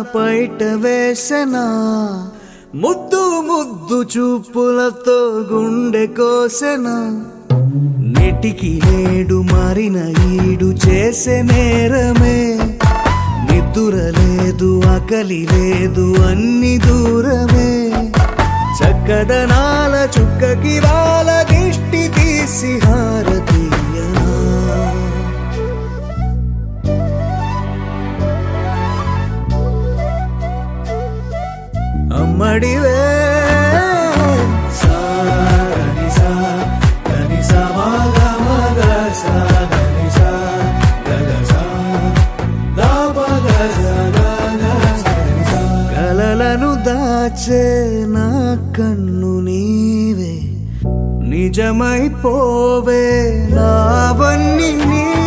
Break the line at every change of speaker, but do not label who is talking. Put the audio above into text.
పైట వేసెనా ముద్దు ముద్దు చూపులతో గుండె కోసెనా నెటికి నేడు మారిన ఈడు చేసే నేరమే నిద్దుర లేదు ఆకలి లేదు అన్ని దూరమే చక్కదనాల చుక్కకి వాళ్ళ దిష్టి తీసి హారతీయ అమ్మడివే సాగని సా గని సా మగ మగ సా గని సా గగ సా దా పగ సా గగ సా గని సా. కలలను దాచే నా కన్ను నీవే నిజమైపోవే నావన్నీ నీ